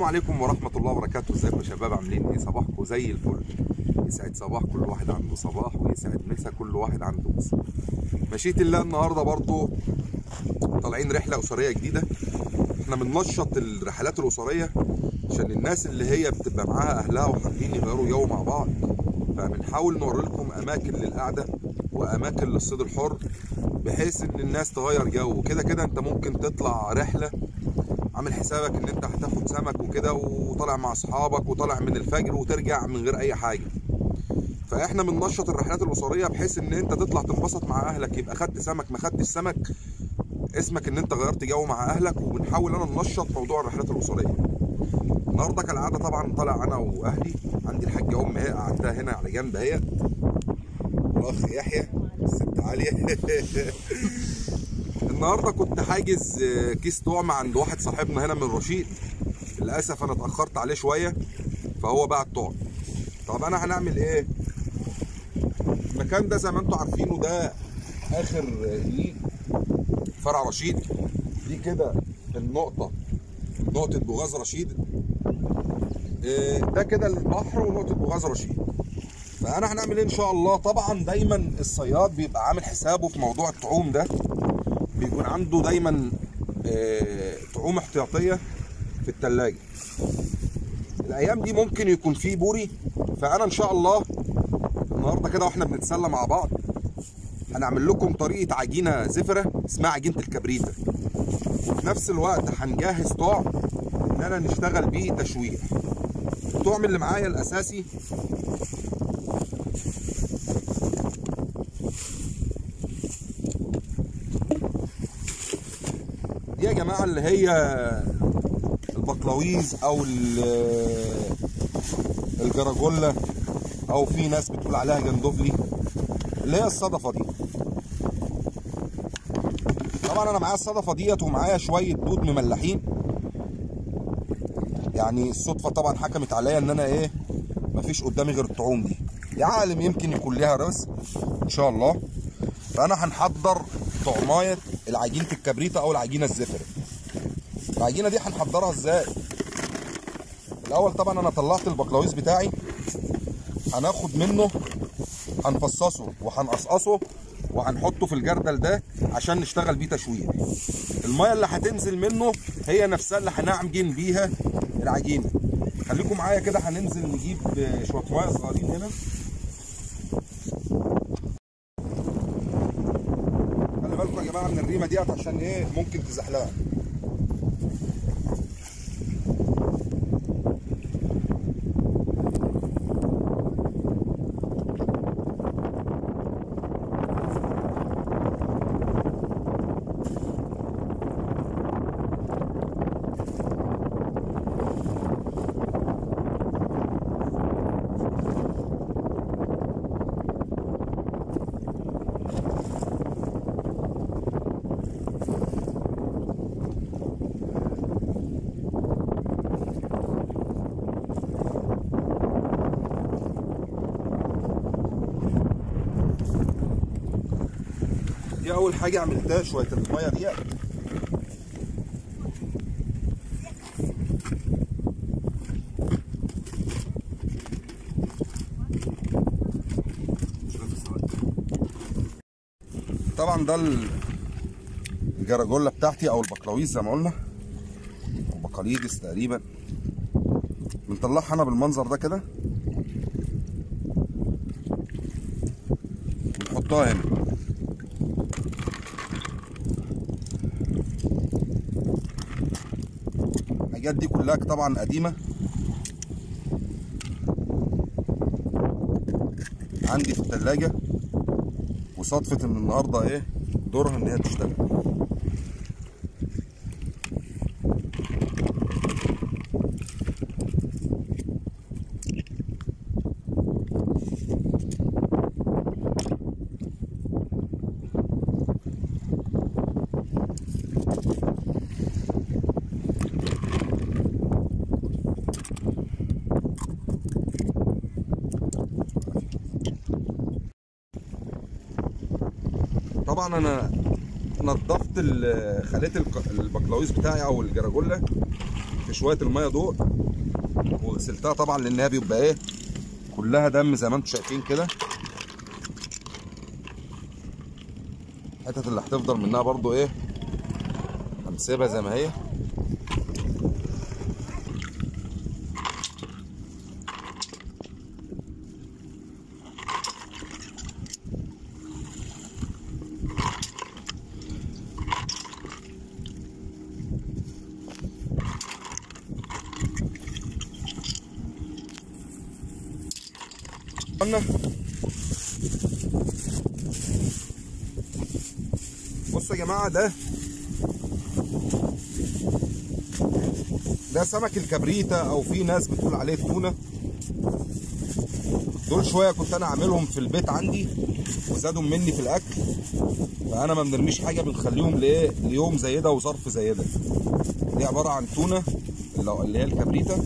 عليكم ورحمة الله وبركاته ازيكم يا شباب عاملين ايه صباحكم زي الفل يسعد صباح كل واحد عنده صباح ويسعد مسا كل واحد عنده مسا مشيت الله النهارده برضو طالعين رحلة أسرية جديدة احنا بننشط الرحلات الأسرية عشان الناس اللي هي بتبقى معاها أهلها وحابين يغيروا جو مع بعض فبنحاول نوري لكم أماكن للقعدة وأماكن للصيد الحر بحيث إن الناس تغير جو كده كده أنت ممكن تطلع رحلة عامل حسابك ان انت هتاخد سمك وكده وطالع مع اصحابك وطالع من الفجر وترجع من غير اي حاجه فاحنا بننشط الرحلات الاسريه بحيث ان انت تطلع تنبسط مع اهلك يبقى خدت سمك ما خدتش سمك اسمك ان انت غيرت جو مع اهلك وبنحاول انا ننشط موضوع الرحلات الاسريه النهارده كالعاده طبعا طالع انا واهلي عندي الحاجه ام اهي قعدتها هنا على جنب اهي الاخ يحيى الست عاليه النهارده كنت حاجز كيس طعم عند واحد صاحبنا هنا من رشيد للاسف انا اتاخرت عليه شويه فهو باع الطعم طب انا هنعمل ايه المكان ده زي ما انتم عارفينه ده اخر ليج فرع رشيد دي كده النقطه نقطه بوغاز رشيد ده كده البحر ونقطه بوغاز رشيد فانا هنعمل ايه ان شاء الله طبعا دايما الصياد بيبقى عامل حسابه في موضوع الطعوم ده بيكون عنده دايما طعوم احتياطيه في الثلاجه الايام دي ممكن يكون فيه بوري فانا ان شاء الله النهارده كده واحنا بنتسلى مع بعض هنعمل لكم طريقه عجينه زفره اسمها عجينه الكبريته وفي نفس الوقت هنجهز طعم ان انا نشتغل بيه تشويح الطعم اللي معايا الاساسي دي يا جماعه اللي هي البقلاويز او الجراجولا او في ناس بتقول عليها جندوفلي اللي هي الصدفه دي طبعا انا معايا الصدفه ديت ومعايا شويه دود مملحين يعني الصدفه طبعا حكمت عليا ان انا ايه مفيش قدامي غير الطعوم دي يا عالم يمكن يكون ليها رزق ان شاء الله فانا هنحضر طعمايه العجينه الكبريته او العجينه الزفره العجينه دي هنحضرها ازاي الاول طبعا انا طلعت البقلاويز بتاعي هناخد منه هنفصصه وهنقصقصه وهنحطه في الجردل ده عشان نشتغل بيه تشويح الميه اللي هتنزل منه هي نفسها اللي هنعجن بيها العجينه خليكم معايا كده هننزل نجيب شويه ميه صغيرين هنا خلي بالكم يا جماعه من الريمه ديت عشان ايه ممكن تزحلقها دي اول حاجه عملتها شويه الميه دي طبعا ده الجراجولا بتاعتي او البقلاويز زي ما قلنا بقاليدس تقريبا بنطلعها انا بالمنظر ده كده ونحطها هنا الحاجات دي كلها طبعا قديمة عندي في التلاجة وصدفة ان النهاردة ايه دورها ان هي تشتغل طبعا انا نظفت ال- خليت الق- البقلاويز بتاعي او الجراجولا في شويه الميه دول وغسلتها طبعا لانها بيبقى ايه كلها دم زي ما انتم شايفين كده الحتت اللي هتفضل منها برضو ايه هنسيبها زي ما هي قلنا بصوا يا جماعه ده ده سمك الكبريتة او في ناس بتقول عليه التونه دول شويه كنت انا عاملهم في البيت عندي وزادوا مني في الاكل فانا ما بنرميش حاجه بنخليهم لايه ليوم زي ده وظرف زي ده دي عباره عن تونه اللي اللي هي الكبريتة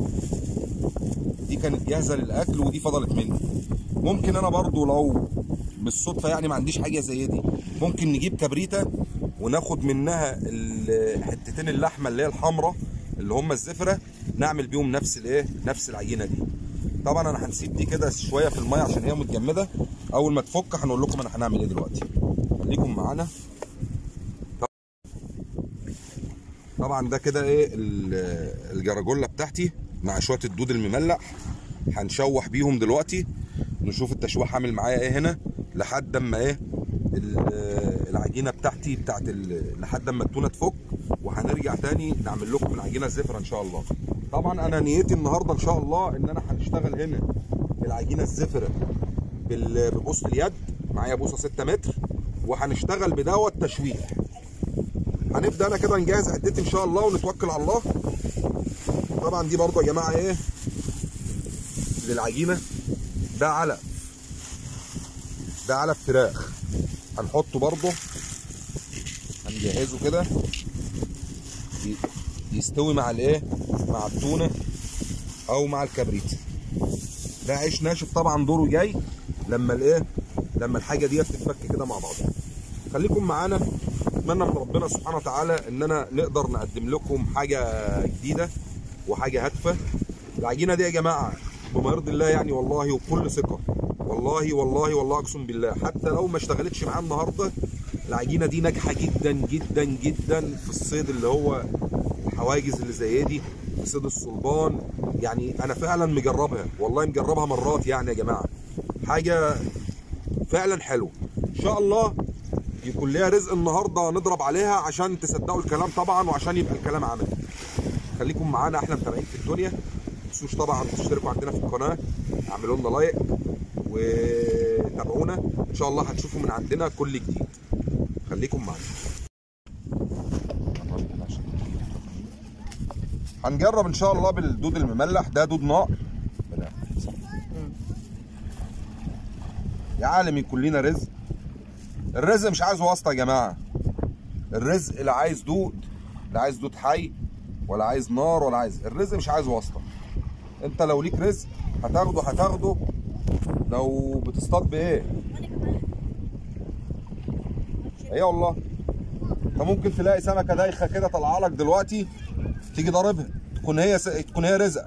دي كانت جاهزه للاكل ودي فضلت مني ممكن انا برضو لو بالصدفه يعني ما عنديش حاجه زي دي ممكن نجيب كبريته وناخد منها ال- حتتين اللحمه اللي هي الحمراء اللي هم الزفره نعمل بيهم نفس الايه نفس العجينه دي طبعا انا هنسيب دي كده شويه في الميه عشان هي متجمده اول ما تفك هنقول لكم انا هنعمل ايه دلوقتي خليكم معانا طبعا ده كده ايه ال- الجراجولا بتاعتي مع شويه الدود المملح هنشوح بيهم دلوقتي نشوف التشويح عامل معايا ايه هنا لحد اما ايه ال- العجينه بتاعتي بتاعت ال- لحد اما التونه تفك وهنرجع تاني نعمل لكم العجينه الزفره ان شاء الله طبعا انا نيتي النهارده ان شاء الله ان انا هنشتغل هنا بالعجينه الزفره بال- ببوصه اليد معايا بوصه 6 متر وهنشتغل بدوت تشويح هنبدا انا كده نجهز عدتي ان شاء الله ونتوكل على الله طبعا دي برضه يا جماعه ايه للعجينه ده علف ده علف فراخ هنحطه برضه هنجهزه كده ي- يستوي مع الايه مع التونه او مع الكبريت ده عيش ناشف طبعا دوره جاي لما الايه لما الحاجه دي تتفك كده مع بعضها خليكم معانا اتمنى من ربنا سبحانه وتعالى اننا نقدر نقدم لكم حاجه جديده وحاجه هادفه العجينه دي يا جماعه بما يرضي الله يعني والله وبكل ثقه والله والله والله اقسم بالله حتى لو ما اشتغلتش معاه النهارده العجينه دي ناجحه جدا جدا جدا في الصيد اللي هو الحواجز اللي زي دي في صيد الصلبان يعني انا فعلا مجربها والله مجربها مرات يعني يا جماعه حاجه فعلا حلوه ان شاء الله يكون ليها رزق النهارده نضرب عليها عشان تصدقوا الكلام طبعا وعشان يبقى الكلام عملي خليكم معانا احلى متابعين في الدنيا ما تنسوش طبعا تشتركوا عندنا في القناه اعملوا لنا لايك وتابعونا ان شاء الله هتشوفوا من عندنا كل جديد خليكم معانا هنجرب ان شاء الله بالدود المملح ده دود نار يا عالم يكون لينا رزق الرزق مش عايز واسطه يا جماعه الرزق اللي عايز دود لا عايز دود حي ولا عايز نار ولا عايز الرزق مش عايز واسطه انت لو ليك رزق هتاخده هتاخده لو بتصطاد بايه ايه والله انت ممكن تلاقي سمكه دايخه كده طالعه لك دلوقتي تيجي ضاربها تكون هي س... تكون هي رزقك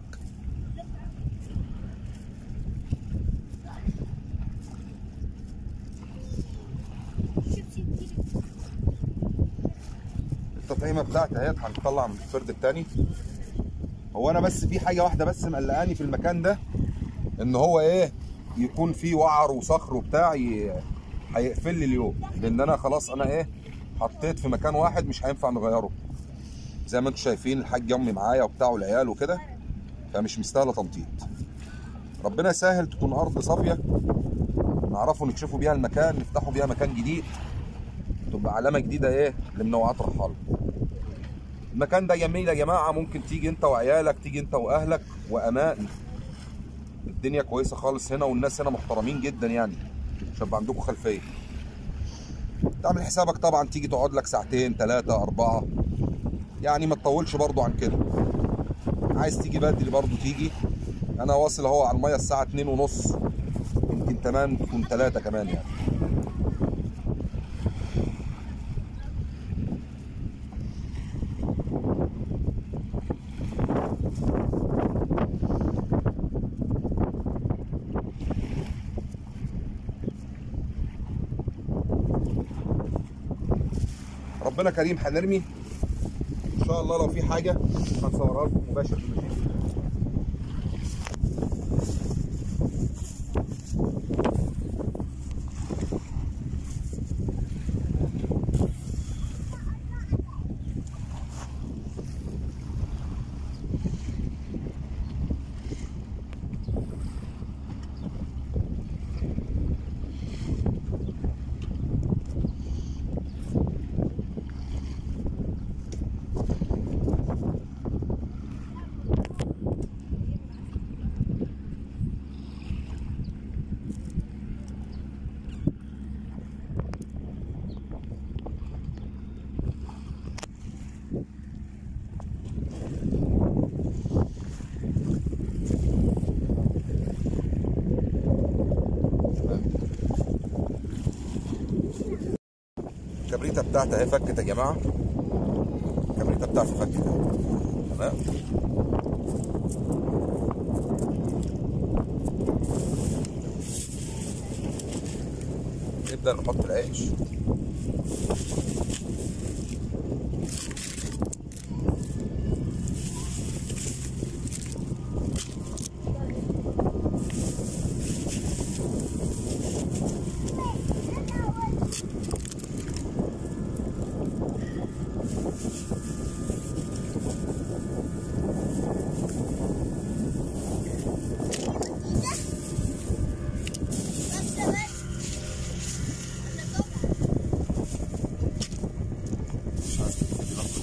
التطعيمه بتاعتي اهي هنطلع من الفرد التاني هو انا بس في حاجه واحده بس مقلقاني في المكان ده ان هو ايه يكون فيه وعر وصخر وبتاع ي... هيقفل لي اليوم لان انا خلاص انا ايه حطيت في مكان واحد مش هينفع نغيره زي ما انتم شايفين الحاج امي معايا وبتاع والعيال وكده فمش مستاهله تنطيط ربنا يسهل تكون ارض صافيه نعرفوا نكشفوا بيها المكان نفتحوا بيها مكان جديد تبقى علامه جديده ايه لمنوعات رحاله المكان ده جميل يا جماعه ممكن تيجي انت وعيالك تيجي انت واهلك وامان الدنيا كويسه خالص هنا والناس هنا محترمين جدا يعني عشان يبقى عندكم خلفيه تعمل حسابك طبعا تيجي تقعد لك ساعتين ثلاثة أربعة يعني ما تطولش برضو عن كده عايز تيجي بدري برضو تيجي أنا واصل أهو على المية الساعة اتنين ونص يمكن تمام تكون ثلاثة كمان يعني ربنا كريم هنرمي ان شاء الله لو في حاجه هنصورها لكم مباشر بمشيئه الله الكبريته بتاعتي اهي فكت يا جماعه الكبريته بتاعتي فكت اهي تمام نبدا نحط العيش مش عايز تكتب لك.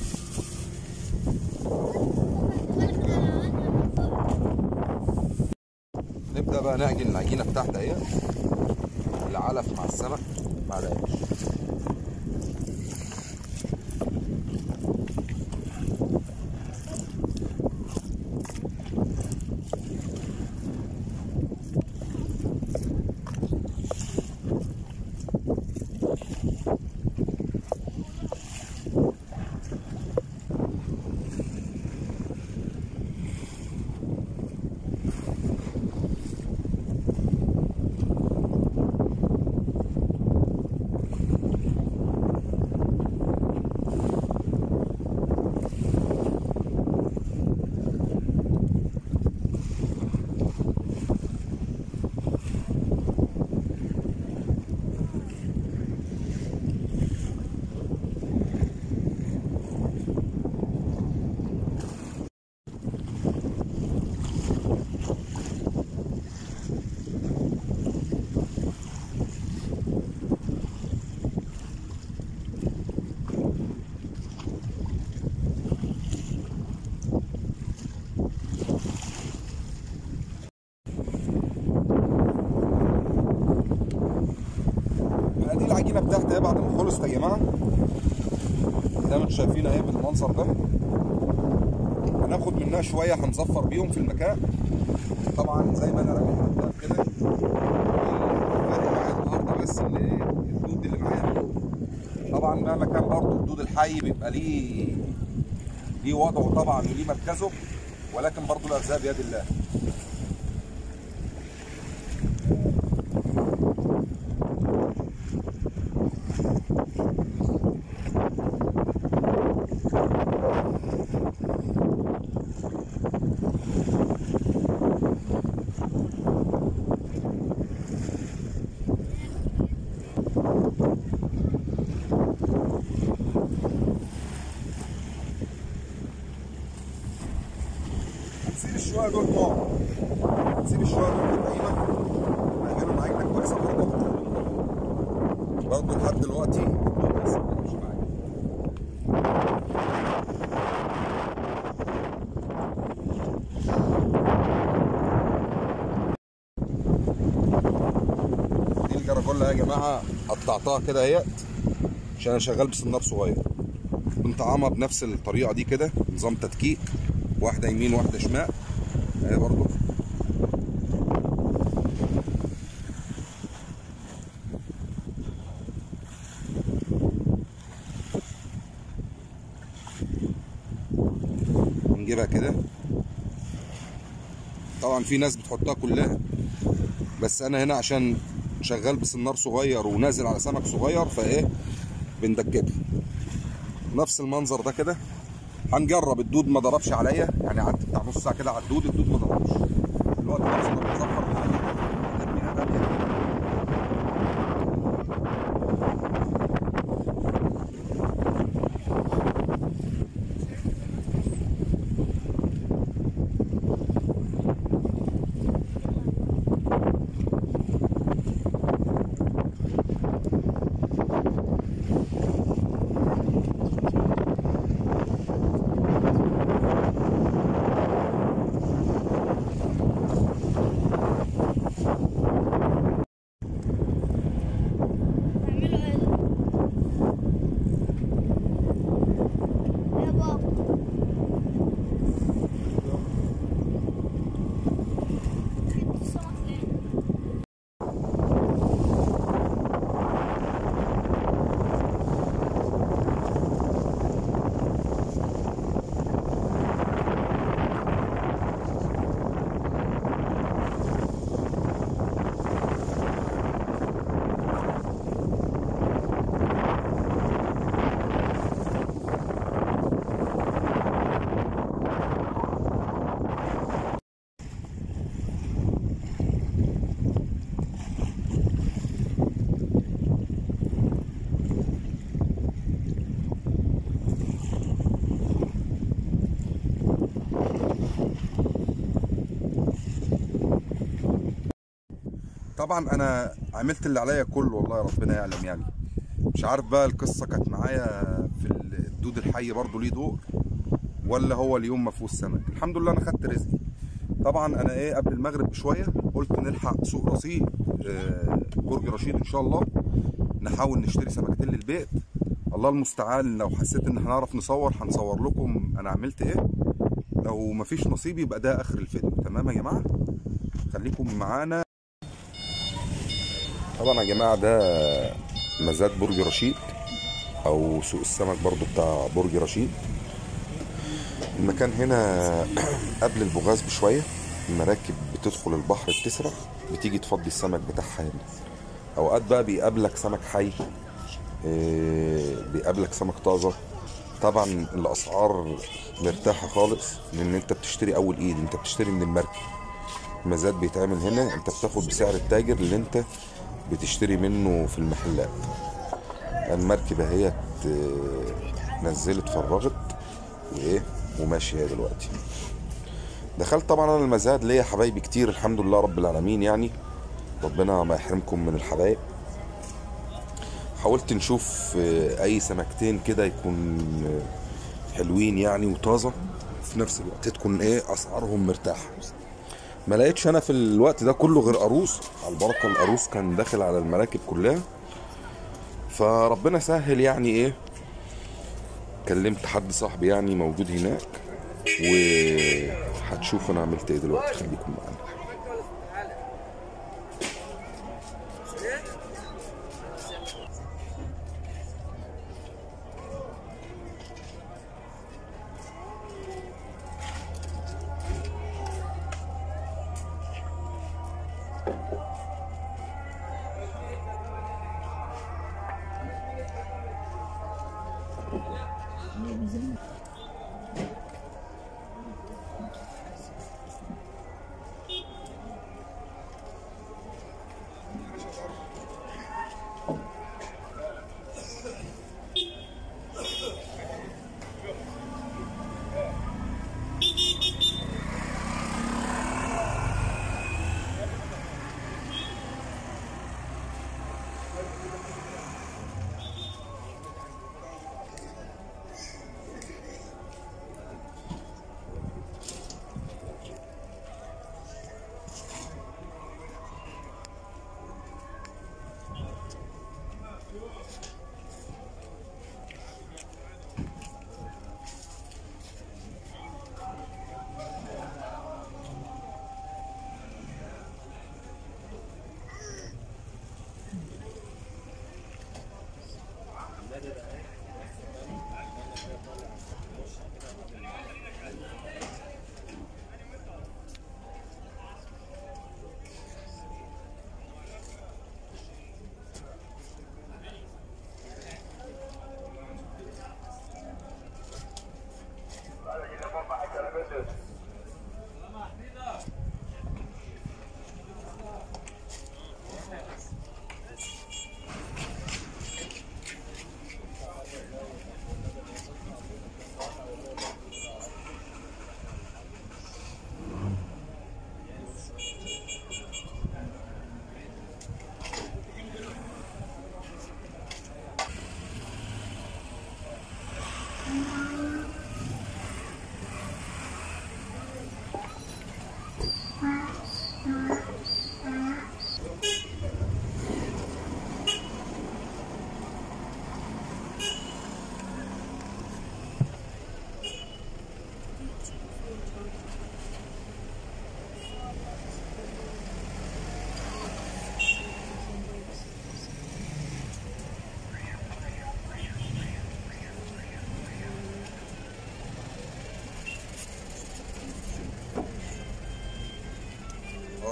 نبدا بقى نعجن العجينه بتاعتي اهي العلف مع السمك مع العيش بقى دي العجينه بتاعتي اهي بعد ما خلصت يا جماعه زي ما انتم شايفين اهي بالمنظر ده هناخد منها شويه هنزفر بيهم في المكان طبعا زي ما انا رامي قدام كده الفرق معايا النهارده بس اللي ايه الدود اللي معايا من جوه. طبعا مهما كان برضه الدود الحي بيبقى ليه ليه وضعه طبعا وليه مركزه ولكن برضه الارزاق بيد الله هتسيب الشويه دول طبعا هتسيب الشويه دول تقريبا هيعملوا معاك كويسه برضه برضه لحد دلوقتي الدنيا لسه ما بتمشي معايا دي الجرافولا يا جماعه قطعتها كده اهيت عشان انا شغال بسنار صغير بنطعمها بنفس الطريقه دي كده نظام تدكيك واحده يمين واحده شمال اهي برضو نجيبها كده طبعا في ناس بتحطها كلها بس انا هنا عشان شغال بسنار صغير ونازل على سمك صغير فايه بندككها نفس المنظر ده كده هنجرب الدود ما ضربش عليا يعني قعدت بتاع نص ساعه كده على الدود الدود ما ضربش الوقت نفسه انا بظفر الحاجه ارميها رميه اعملوا ايه ده؟ يا بابا جبت السمك ليه؟ طبعا انا عملت اللي عليا كله والله ربنا يعلم يعني مش عارف بقى القصه كانت معايا في الدود الحي برضو ليه دور ولا هو اليوم ما فيهوش سمك الحمد لله انا خدت رزقي طبعا انا ايه قبل المغرب بشويه قلت نلحق سوق رصيد آه، برج رشيد ان شاء الله نحاول نشتري سمكتين للبيت الله المستعان لو حسيت ان هنعرف نصور هنصور لكم انا عملت ايه لو مفيش نصيب يبقى ده اخر الفيديو تمام يا جماعه خليكم معانا طبعا يا جماعه ده مزاد برج رشيد او سوق السمك برضو بتاع برج رشيد المكان هنا قبل البوغاز بشويه المراكب بتدخل البحر بتسرح بتيجي تفضي السمك بتاعها هنا اوقات بقى بيقابلك سمك حي إيه، بيقابلك سمك طازه طبعا الاسعار مرتاحه خالص لان انت بتشتري اول ايد انت بتشتري من المركب مزاد بيتعمل هنا انت بتاخد بسعر التاجر اللي انت بتشتري منه في المحلات المركبة هي نزلت فرغت وايه وماشية دلوقتي دخلت طبعا انا المزاد ليا حبايبي كتير الحمد لله رب العالمين يعني ربنا ما يحرمكم من الحبايب حاولت نشوف آه، اي سمكتين كده يكون آه، حلوين يعني وطازه في نفس الوقت تكون ايه اسعارهم مرتاحه ما لقيتش انا في الوقت ده كله غير قاروص على البركه القاروص كان داخل على المراكب كلها فربنا سهل يعني ايه كلمت حد صاحبي يعني موجود هناك وهتشوف انا عملت ايه دلوقتي خليكم معانا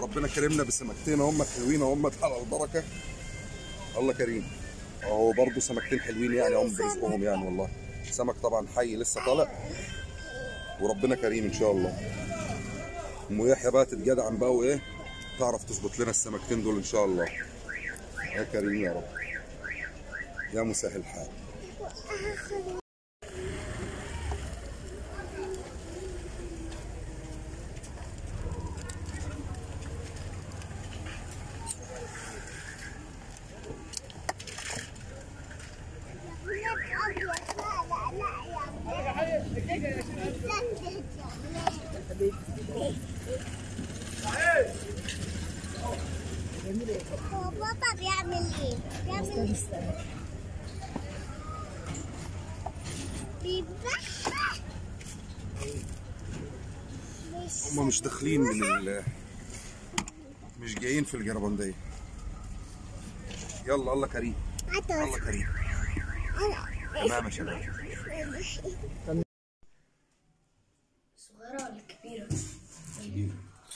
ربنا كرمنا بسمكتين هم حلوين هم على البركه الله كريم اهو برضه سمكتين حلوين يعني هم برزقهم يعني والله سمك طبعا حي لسه طالع وربنا كريم ان شاء الله ام يحيى بقى تتجدعن بقى وايه تعرف تظبط لنا السمكتين دول ان شاء الله يا كريم يا رب يا مسهل الحال هو بابا بيعمل ايه؟ بيعمل بيذبحها مش هم مش داخلين من ال مش جايين في الجربندية يلا الله كريم الله كريم تمام يا شباب صغيرة ولا كبيرة؟ كبير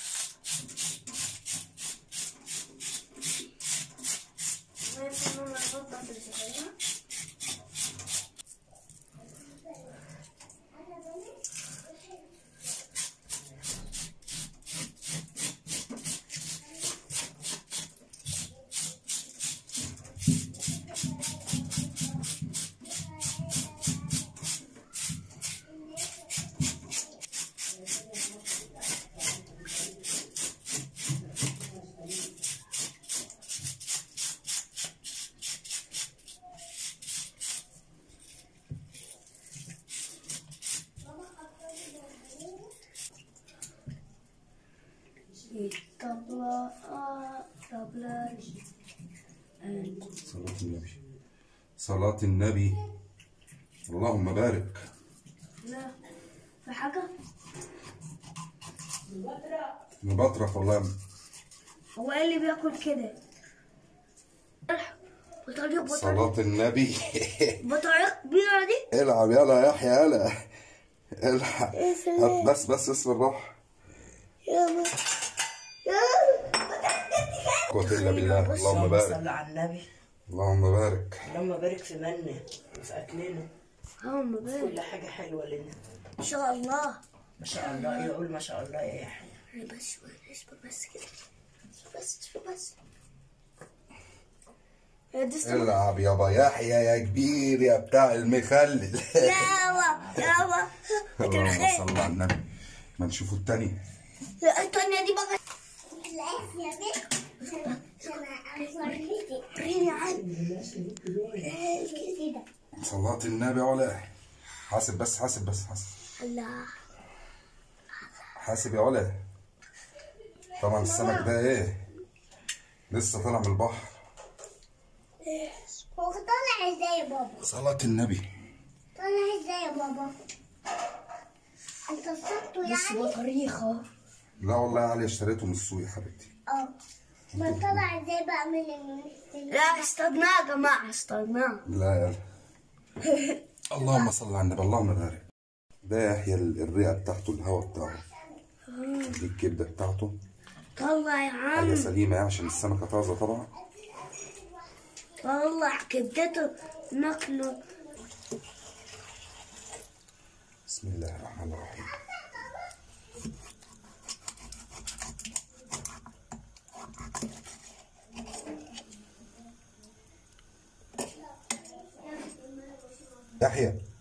طبلة آه طبلة صلاة النبي صلاة النبي اللهم بارك لا في حاجة؟ مبطرف والله هو ايه اللي بياكل كده؟ بطريقة بطريقة صلاة النبي بطريقة كبيرة دي العب يلا يا يحيى يلا العب يا سلام. هات بس بس بس بالراحة يلا قوة إلا بالله اللهم اللهم بارك صل على النبي اللهم بارك اللهم بارك في منه وفي اكلنا هم بيه كل حاجه حلوه لنا ان شاء الله ما شاء الله يقول ما شاء الله يا يحيى بس اصبر بس كده بس اصبر بس يا دي السمك. العب يابا يحيى يا كبير يا بتاع المخلل يابا يابا انت اللهم الخير صل على النبي ما نشوفوا التاني لا التانية دي بقى ريني عن كده صلاة النبي ولا حاسب بس حاسب بس حاسب الله حاسب يا ولا طبعا السمك ده ايه لسه طالع من البحر هو طالع ازاي يا بابا؟ صلاة النبي طالع ازاي يا بابا؟ انت صدته بس يعني؟ بطريقه لا والله يا علي اشتريته من السوق يا حبيبتي اه ما طلع ازاي بقى من ال لا اصطادناه يا جماعة اصطادناه لا يا اللهم صل على النبي اللهم بارك ده يحيى ال- الرئة بتاعته الهواء بتاعه دي الكبدة بتاعته طلع يا حاجة عم سليمة يعني عشان السمكة طازة طبعا طلع كبدته ناكله بسم الله الرحمن الرحيم يحيى